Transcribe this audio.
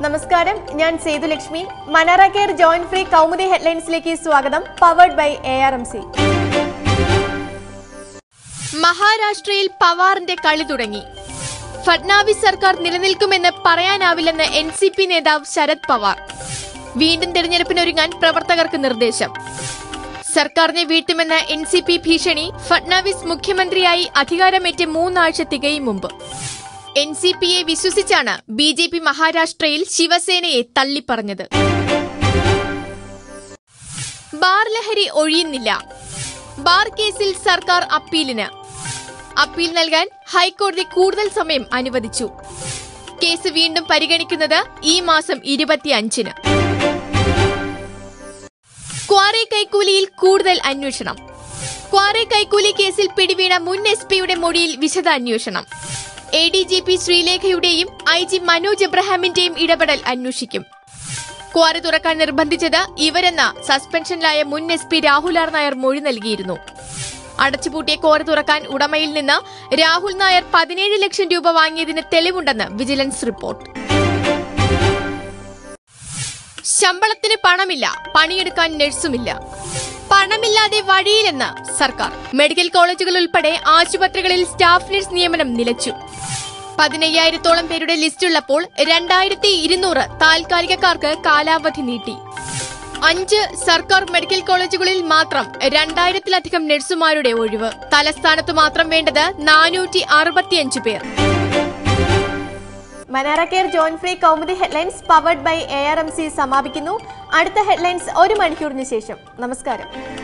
നമസ്കാരം ഞാൻ സേതുലക്ഷ്മി മനാറ കെയർ ജോയിന്റ് ഫ്രീ കൗമുദി ഹെഡ്ലൈൻസിലേക്ക് സ്വാഗതം powered by A R M C മഹാരാഷ്ട്രയിൽ പവാറിന്റെ കളി തുടങ്ങി ഫഡ്നാവിസ് സർക്കാർ നിലനിൽക്കുമെന്ന് പറയാനാവില്ലെന്ന് എൻ സി പി നേതാവ് ശരത് പവാർ വീണ്ടും തെരഞ്ഞെടുപ്പിനൊരുങ്ങാൻ പ്രവർത്തകർക്ക് നിർദ്ദേശം സർക്കാരിനെ വീഴ്ത്തുമെന്ന എൻ സി പി ഭീഷണി ഫഡ്നാവിസ് മുഖ്യമന്ത്രിയായി അധികാരമേറ്റ് മൂന്നാഴ്ച തികയും മുമ്പ് എൻ സി പിയെ വിശ്വസിച്ചാണ് ബി ജെ പി മഹാരാഷ്ട്രയിൽ ശിവസേനയെ തള്ളിപ്പറഞ്ഞത് ബാർ ലഹരി ഒഴിയുന്നില്ല ബാർ കേസിൽ സർക്കാർ അപ്പീലിന് അപ്പീൽ നൽകാൻ ഹൈക്കോടതി കൂടുതൽ സമയം അനുവദിച്ചു കേസ് വീണ്ടും പരിഗണിക്കുന്നത് ഈ മാസം ഇരുപത്തിയഞ്ചിന് ക്വാറി കൈക്കൂലിയിൽ കൂടുതൽ അന്വേഷണം ക്വാറി കൈക്കൂലി കേസിൽ പിടിവീണ മുൻ എസ് പിയുടെ മൊഴിയിൽ വിശദ അന്വേഷണം എ ഡി ജി പി ശ്രീലേഖയുടെയും ഐ ജി മനോജ് എബ്രഹാമിന്റെയും ഇടപെടൽ അന്വേഷിക്കും ക്വാറി തുറക്കാൻ നിർബന്ധിച്ചത് ഇവരെന്ന സസ്പെൻഷനിലായ മുൻ S P Rahul R Nair മൊഴി നൽകിയിരുന്നു അടച്ചുപൂട്ടിയ ക്വാറി തുറക്കാൻ ഉടമയിൽ നിന്ന് രാഹുൽ നായർ പതിനേഴ് ലക്ഷം രൂപ വാങ്ങിയതിന് തെളിവുണ്ടെന്ന് വിജിലൻസ് റിപ്പോർട്ട് ശമ്പളത്തിന് പണമില്ല പണിയെടുക്കാൻ നഴ്സുമില്ല പണമില്ലാതെ വഴിയിലെന്ന് സർക്കാർ മെഡിക്കൽ കോളേജുകൾ ഉൾപ്പെടെ ആശുപത്രികളിൽ സ്റ്റാഫ് നഴ്സ് നിയമനം നിലച്ചു പതിനയ്യായിരത്തോളം പേരുടെ ലിസ്റ്റുള്ളപ്പോൾ രണ്ടായിരത്തി ഇരുന്നൂറ് താൽക്കാലികക്കാർക്ക് കാലാവധി നീട്ടി അഞ്ച് സർക്കാർ മെഡിക്കൽ കോളേജുകളിൽ മാത്രം രണ്ടായിരത്തിലധികം നഴ്സുമാരുടെ ഒഴിവ് തലസ്ഥാനത്ത് മാത്രം വേണ്ടത് നാനൂറ്റി അറുപത്തിയഞ്ച് പേർ മനാറ care joint free Kaumudi headlines powered by A R M C സമാപിക്കുന്നു അടുത്ത ഹെഡ്ലൈൻസ് ഒരു മണിക്കൂറിന് ശേഷം നമസ്കാരം